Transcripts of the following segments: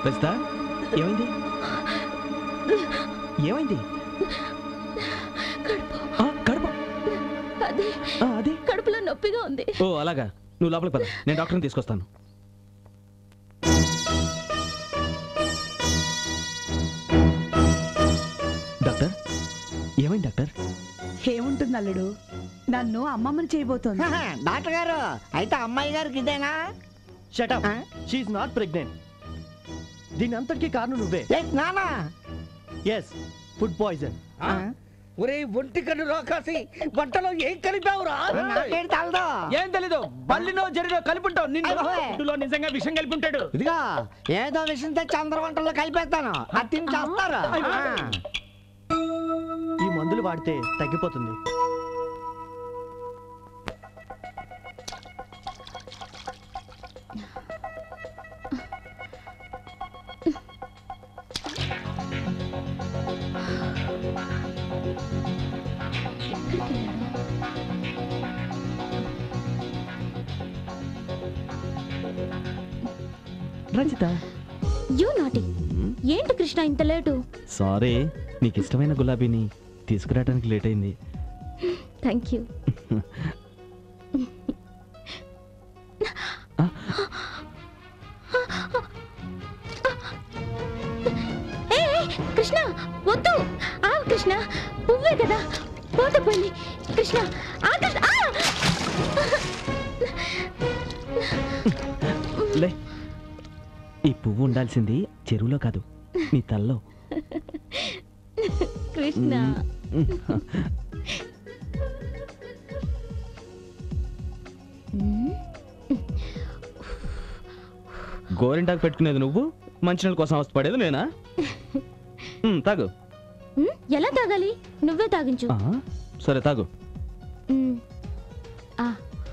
రజిత ఏమైంది ఏమైంది ఆ, కడుపు అదే ఆ, అదే కడుపులో నొప్పిగా ఉంది ఓ అలాగా నువ్వు లోపలికి పద నేను డాక్టర్ని తీసుకొస్తాను డాక్టర్ ఏమైంది డాక్టర్ ఏముంటుంది అల్లుడు నన్ను అమ్మమ్మని చేయబోతోంది డాక్టర్ గారు అయితే అమ్మాయి గారికి ఇదేనా షటప్ ఆ? షీఈ్ నాట్ ప్రెగ్నెంట్ దీని అంతటికీ కారణం నువ్వే ఏ, నానా ఎస్ ఫుడ్ పాయిజన్ ఆ? ఒరే ఒంటి కన్ను రాకాసి వంటలో ఏం కలిపావురా నాకేం తెలదు ఏం తెలీదు బల్లినో జరిగిన కలుపుంటావు అయ్యో. నిన్ను నిజంగా విషయం కలిపుంటాడు ఇదిగో ఏదో విషయం తెచ్చి అందరి వంటల్లో కలిపేస్తాను అది తిని చేస్తారు ఈ మందులు వాడితే తగ్గిపోతుంది రజిత యూ నాటి ఏంటి కృష్ణ ఇంత లేటు సారీ నీకు ఇష్టమైన గులాబీని తీసుకురావడానికి లేట్ అయింది థ్యాంక్ యూ ఏ, ఏ, కృష్ణ వద్దు ఆ కృష్ణ పువ్వే కదా పోతే పోయింది కృష్ణ ఆ కృష్ణ ఆ! లే ఈ పువ్వు ఉండాల్సింది చెరువులో కాదు నీ తల్లో కృష్ణ గోరింటాకు పెట్టుకునేది నువ్వు మంచినీళ్ళ కోసం అవస్థపడేది నేనా ఉమ్, తాగు ఉమ్, ఎలా తాగాలి నువ్వే తాగించు ఆ, సరే తాగు ఉమ్. ఆ.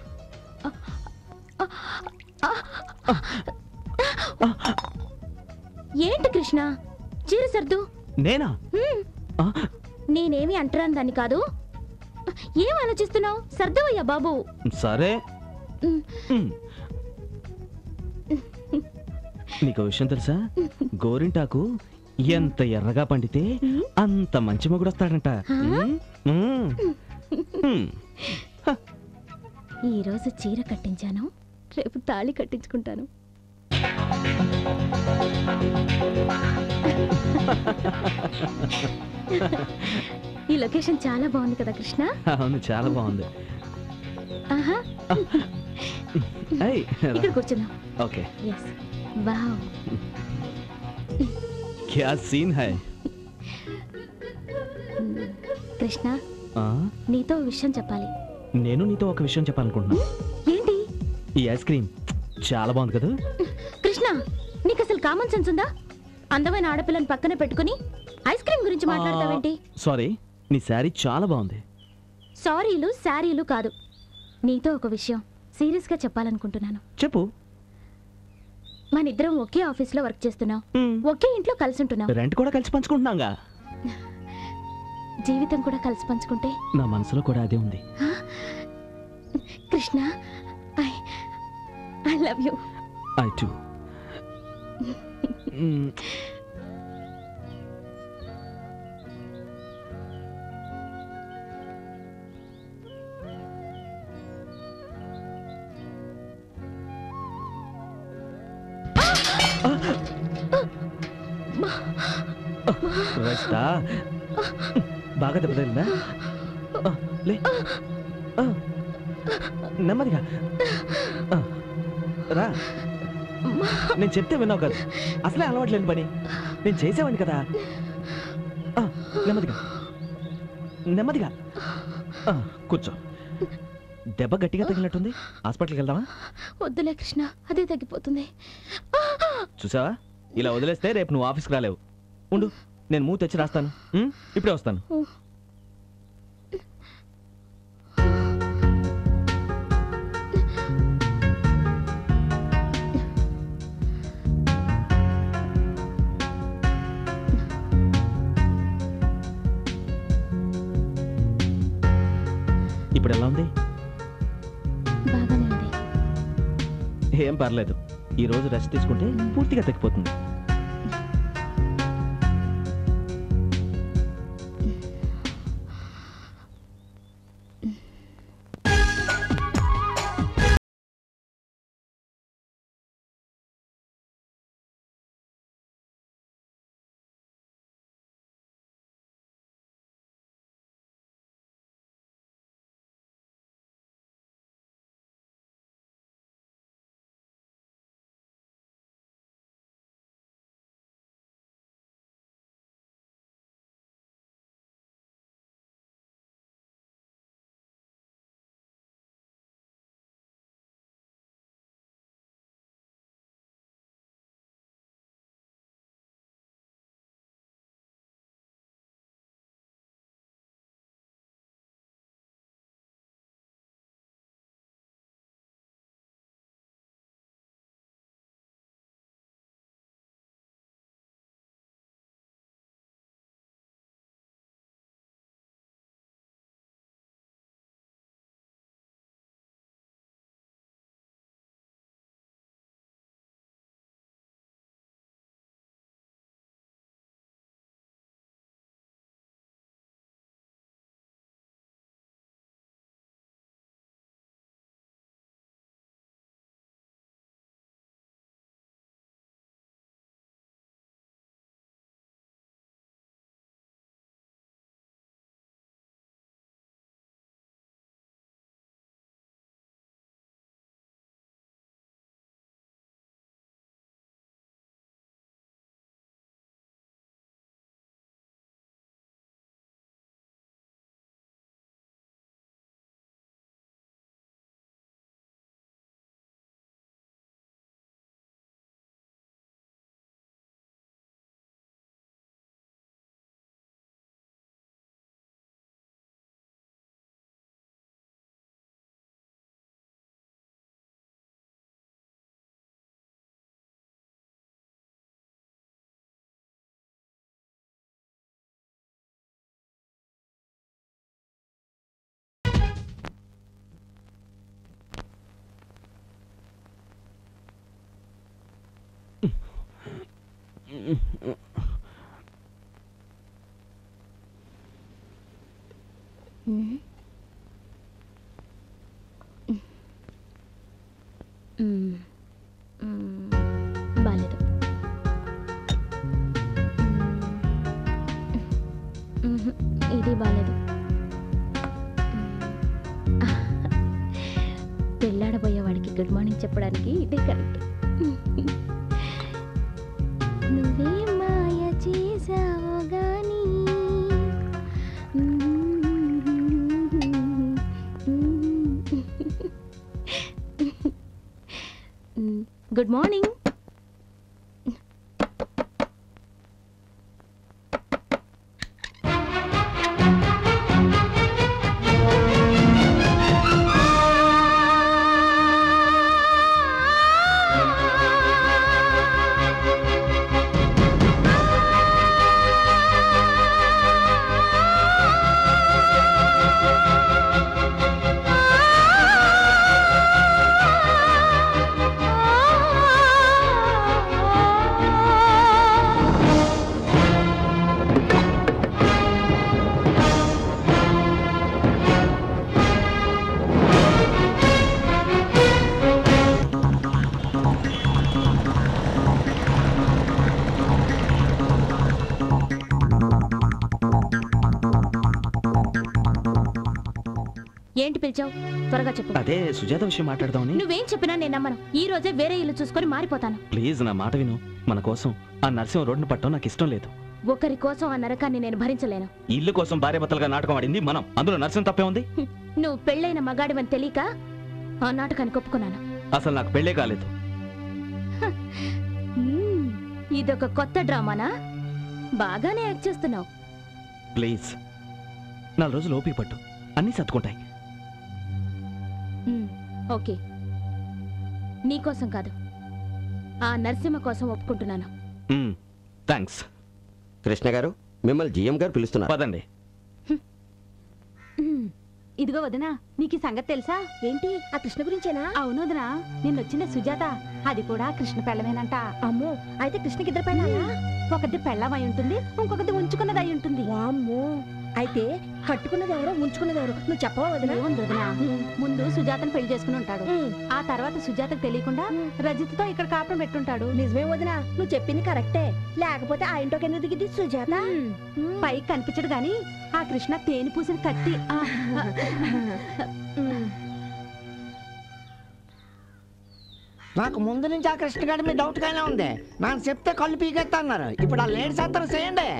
ఏంటి కృష్ణ చీర సర్దు నేనా ఉమ్. ఆ, నేనేమి అంటరాను దాన్ని కాదు ఏం ఆలోచిస్తున్నావు సర్దవయ్యా బాబు సరే ఉమ్. ఉమ్. నీకు విషయం తెలుసా గోరింటాకు ఎంత ఎర్రగా పండితే అంత మంచి మొగుడు వస్తాడంట ఉమ్, ఉమ్, ఉమ్. ఈ రోజు చీర కట్టించాను రేపు తాళి కట్టించుకుంటాను ఈ లొకేషన్ చాలా బాగుంది కదా కృష్ణ అవును చాలా బాగుంది ఆహా ఏయ్, ఇక్కడ కూర్చుందాం ఓకే ఎస్ వావ్ క్యా సీన్ హై కృష్ణ ఆ, నీతో ఓ విషయం చెప్పాలి నేను నీతో ఒక విషయం చెప్పాలనుకుంటున్నా ఏంటి ఈ ఐస్ క్రీమ్ చాలా బాగుంది కదా కృష్ణ నీకు అసలు కామన్ సెన్స్ ఉందా అందమైన ఆడపిల్లని పక్కన పెట్టుకుని ఐస్ క్రీమ్ గురించి మాట్లాడతావేంటి సారీ నీ శారీ చాలా బాగుంది సారీలు శారీలు కాదు నీతో ఒక విషయం సీరియస్గా చెప్పాలనుకుంటున్నాను చెప్పు మన ఇద్దరం ఒకే ఆఫీస్లో వర్క్ చేస్తున్నాం ఒకే ఇంట్లో కలిసి ఉంటున్నాం రెంట్ కూడా కలిసి పంచుకుంటున్నాగా జీవితం కూడా కలిసి పంచుకుంటే నా మనసులో కూడా అదే ఉంది Krishna I I love you I too Rajitha బాగా దెబ్బతగిలిందా ఆ, లే ఆ, నెమ్మదిగా ఆ, రా నేను చెప్తే విన్నావు కదా అసలే అలవాట్లేని పని నేను చేసేవాడిని కదా ఆ, నెమ్మదిగా నెమ్మదిగా ఆ, కూర్చో దెబ్బ గట్టిగా తగిలినట్టుంది హాస్పిటల్కి వెళ్దామా వద్దులే కృష్ణ అదే తగ్గిపోతుంది చూసావా ఇలా వదిలేస్తే రేపు నువ్వు ఆఫీస్కి రాలేవు ఉండు నేను మూత తెచ్చి రాస్తాను ఉం? ఇప్పుడే వస్తాను ఇప్పుడు ఎలా ఉంది బాగానే ఉంది ఏం పర్లేదు ఈ రోజు రెస్ట్ తీసుకుంటే పూర్తిగా తగ్గిపోతుంది మ్మ్. మ్మ్. బాలేదు మ్మ్. ఇది బాలేదు పెళ్ళాడబోయేవాడికి గుడ్ మార్నింగ్ చెప్పడానికి ఇదే కరెక్ట్ నువ్వే మాయ చేసావో గాని గుడ్ మార్నింగ్ ఏంటి పిలిచావు త్వరగా చెప్పు అదే సుజాత విషయం మాట్లాడదామని నువ్వేం చెప్పినా నేను నమ్మను ఈ రోజే వేరే ఇల్లు చూసుకొని మారిపోతాను ప్లీజ్ నా మాట విను మన కోసం ఆ నరసింహ రోడ్డును పట్టడం నాకు ఇష్టం లేదు ఒకరి కోసం ఆ నరకాన్ని నేను భరించలేను ఈ ఇల్లు కోసం భార్యాభర్తలుగా నాటకం ఆడింది మనం అందులో నరసింహ తప్పే ఉంది హ్మ్. నువ్వు పెళ్ళైన మగాడివని తెలియక ఆ నాటకానికి ఒప్పుకున్నాను అసలు నాకు పెళ్ళే కాలేదు హ్మ్. ఇదొక కొత్త డ్రామానా బాగానే యాక్ట్ చేస్తున్నావు ప్లీజ్ నాలుగు రోజులు ఓపిక పట్టు అన్నీ సర్దుకుంటాయి హ్మ్. ఓకే నీకోసం కాదు ఆ నరసింహ కోసం ఒప్పుకుంటున్నాను థ్యాంక్స్ కృష్ణ గారు మిమ్మల్ని జిఎం గారు పిలుస్తున్నారు పదండి ఇదిగో వదినా నీకు ఈ సంగతి తెలుసా ఏంటి ఆ కృష్ణ గురించేనా అవును వదినా నిన్నొచ్చిన సుజాత అది కూడా కృష్ణ పెళ్ళమేనంట అమ్మో అయితే కృష్ణకి ఇద్దరు పెళ్ళాలా ఒకటి పెళ్ళమై ఉంటుంది ఇంకొకటి ఉంచుకున్నది అయి ఉంటుంది వామ్మో అయితే కట్టుకున్నది ఎవరో ఉంచుకున్నది ఎవరో నువ్వు చెప్పవా వదినా ఏముంది వదినా ముందు సుజాతను పెళ్లి చేసుకుని ఉంటాడు హ్మ్. ఆ తర్వాత సుజాతకు తెలియకుండా రజిత్తో ఇక్కడ కాపురం పెట్టుంటాడు నిజమే వదినా నువ్వు చెప్పింది కరెక్టే లేకపోతే ఆ ఇంట్లోకి ఎందుకు దిగింది సుజాత పైకి కనిపించడు గాని ఆ కృష్ణ తేనె పూసిన కత్తి ఆ, నాకు ముందు నుంచి ఆ కృష్ణ గారి మీద డౌట్ గానే ఉంది నాకు చెప్తే కళ్ళు పీకెత్తా అన్నారు ఇప్పుడు ఆ లేడీస్ అందరూ చేయండి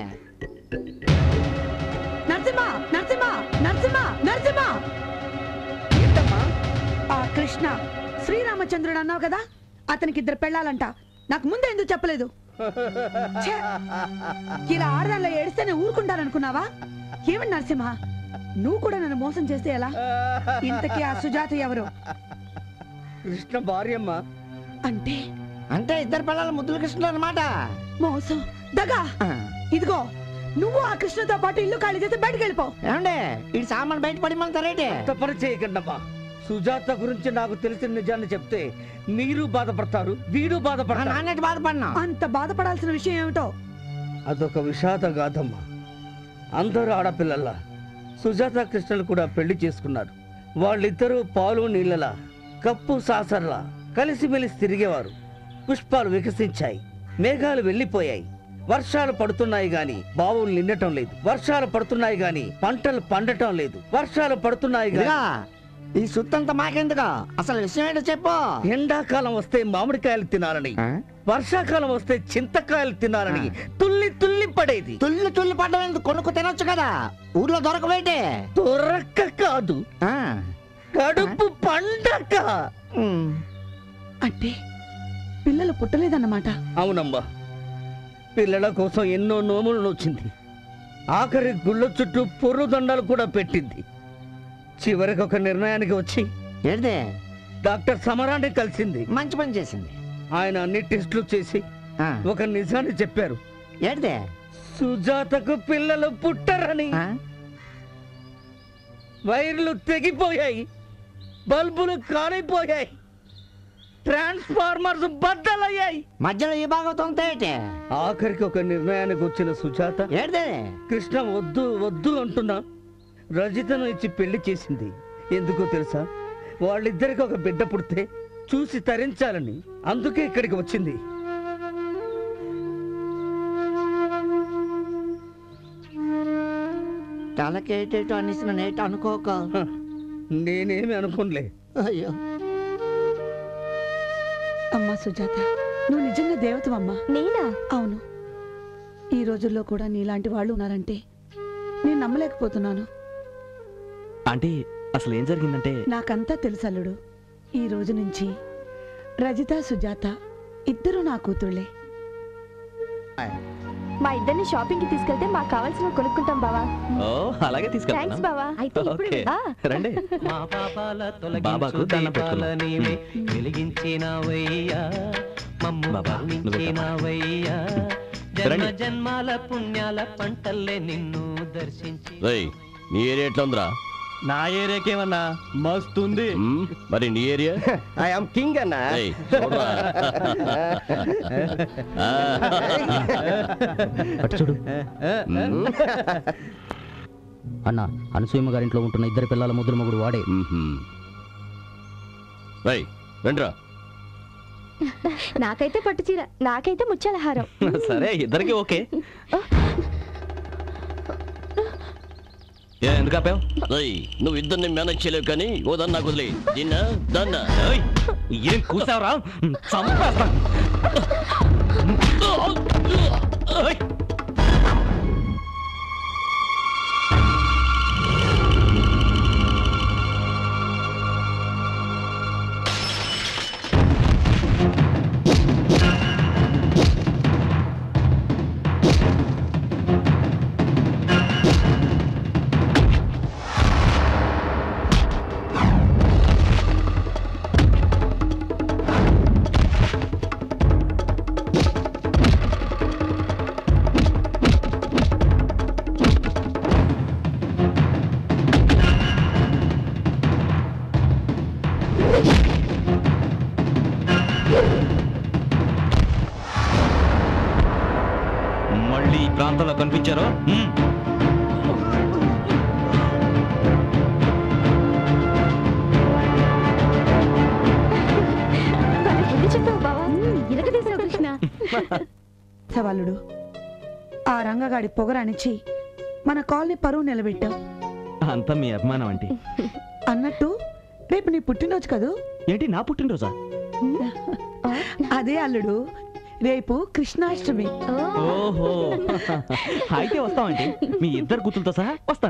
నరసింహ నరసింహ నరసింహ నరసింహ ఏంటమ్మా ఆ కృష్ణ శ్రీరామచంద్రుడు అన్నావు కదా అతనికి ఇద్దరు పెళ్ళాలంట నాకు ముందే ఎందుకు చెప్పలేదు ఛే! ఇలా ఆడదానిలో ఏడిస్తే నేను ఊరుకుంటాననుకున్నావా ఏమని నరసింహ నువ్వు కూడా నన్ను మోసం చేస్తే ఎలా ఇంతకీ ఆ సుజాత ఎవరు కృష్ణ భార్యమ్మ అంటే అంటే ఇద్దరు పిల్లలు ముద్దుల కృష్ణుడు అనమాట మోసం దగా ఇదిగో నువ్వు ఆ కృష్ణతో పాటు ఇల్లు ఖాళీ చేసి బయటకు వెళ్ళిపో ఏమండి ఈ సామాన్ బయట పడిమంటారేంటి తప్పని చేయకండమ్మా సుజాత గురించి నాకు తెలిసిన నిజాన్ని చెప్తే మీరు బాధపడతారు వీడు బాధపడతారు నాన్నటి బాధపడినా అంత బాధపడాల్సిన విషయం ఏమిటో అదొక విషాద గాథమ్మా అందరూ ఆడపిల్లల్లా సుజాత కృష్ణలు కూడా పెళ్లి చేసుకున్నారు వాళ్ళిద్దరూ పాలు నీళ్ళలా కప్పు సాసర్లా కలిసిమెలిసి తిరిగేవారు పుష్పాలు వికసించాయి మేఘాలు వెళ్ళిపోయాయి వర్షాలు పడుతున్నాయి గాని బావులు నిండటం లేదు వర్షాలు పడుతున్నాయి గాని పంటలు పండటం లేదు వర్షాలు పడుతున్నాయి గాని ఇదిగా ఈ సుత్తంతా మాకెందుకు అసలు విషయం ఏంటో చెప్పు ఎండాకాలం వస్తే మామిడికాయలు తినాలని వర్షాకాలం వస్తే చింతకాయలు తినాలని తుల్లి తుల్లి పడేది తుల్లి తుల్లి పడ్డం ఎందుకు కొనుక్కు తినొచ్చు కదా ఊర్లో దొరకబేటి దొరక్క కాదు ఆ. కడుపు పండక ఉమ్. అంటే పిల్లలు పుట్టలేదన్నమాట అవునమ్మా పిల్లల కోసం ఎన్నో నోములు నొచ్చింది ఆఖరి గుళ్ళ చుట్టూ పొర్రు దండాలు కూడా పెట్టింది చివరికి ఒక నిర్ణయానికి వచ్చి ఏంటిది డాక్టర్ సమరాన్ని కలిసింది మంచి పని చేసింది ఆయన అన్ని టెస్టులు చేసి ఆ. ఒక నిజాన్ని చెప్పారు ఏంటిది సుజాతకు పిల్లలు పుట్టరని ఆ? వైర్లు తెగిపోయాయి బల్బులు కాలిపోయాయి ట్రాన్స్ఫార్మర్స్ బద్దలయ్యాయి మధ్యలో ఈ భాగవతం ఏంటి ఆఖరికి ఒక నిర్ణయానికి వచ్చిన సుజాత ఏంటిది కృష్ణ వద్దు వద్దు అంటున్నా రజితను ఇచ్చి పెళ్లి చేసింది ఎందుకో తెలుసా వాళ్ళిద్దరికి ఒక బిడ్డ పుడితే చూసి తరించాలని అందుకే ఇక్కడికి వచ్చింది తలకేటేటో అనేసిన నేట అనుకోక హ, నేనేమి అనుకోనులే అయ్యో అమ్మా సుజాత నువ్వు నిజంగా దేవతవమ్మా నేనా అవును ఈ రోజుల్లో కూడా నీలాంటి వాళ్ళు ఉన్నారంటే నేను నమ్మలేకపోతున్నాను ఆంటీ అసలు ఏం జరిగిందంటే నాకంతా తెలుసు అల్లుడు ఈ రోజు నుంచి రజిత సుజాత ఇద్దరు నా కూతుళ్ళే మా ఇద్దరిని షాపింగ్ కి తీసుకెళ్తే మాకు కావాల్సిన కొనుక్కుంటాం బావా ఓ అలాగే థ్యాంక్స్ తీసుకెళ్తాను బావా అయితే ఇప్పుడు ఓకే ఆ, రండి మా పాపాల బాబాకు తొలగించు దండం పెట్టుకున్నాం. దీపాలనివే వెలిగించినవయ్యా మమ్ము బాబా, నువ్వు కరుణించినవయ్యా జన్మ రండి. జన్మాల పుణ్యాల పంటల్లే నిన్ను దర్శించి రేయ్ నీ ఏరియా ఎట్లా ఉందిరా నా ఏరియాకేమన్నా మస్తుంది మ్మ్? మరి నీ ఏరియా ఐఎమ్ కింగ్ అన్న రేయ్, చూడురా. ఆ. చూడు మ్మ్. అన్న అనసూయమ్మ గారింట్లో ఉంటున్న ఇద్దరు పిల్లల ముద్దుల మొగుడు వాడే మ్మ్హ్మ్. రేయ్ రండిరా నాకైతే పట్టు చీర నాకైతే ముత్యాల హారం సరే ఇద్దరికి ఓకే ఏ ఎందుకు ఆపావు రేయ్ నువ్వు ఇద్దరిని మేనేజ్ చేయలేవు కానీ ఓ దన్నా కుదిలి దీన్న దన్న ఏయ్, ఏం కూసావరా చంపేస్తా ఏయ్, మళ్ళీ ఈ ప్రాంతంలో కనిపించారో మ్మ్. భలే బుద్ధి చెప్పావు బావా ఇరగ తీసావు కృష్ణ సవాలుడు ఆ రంగగాడి పొగరనిచ్చి మన కాలనీ పరువు నిలబెట్టావు అంతా మీ అభిమానం అంటే అన్నట్టు రేపు నీ పుట్టినరోజు కదూ ఏంటి నా పుట్టినరోజా అదే అల్లుడు రేపు కృష్ణాష్టమి ఓ ఓహో అయితే వస్తామండి మీ ఇద్దరు కూతులతో సహా వస్తాను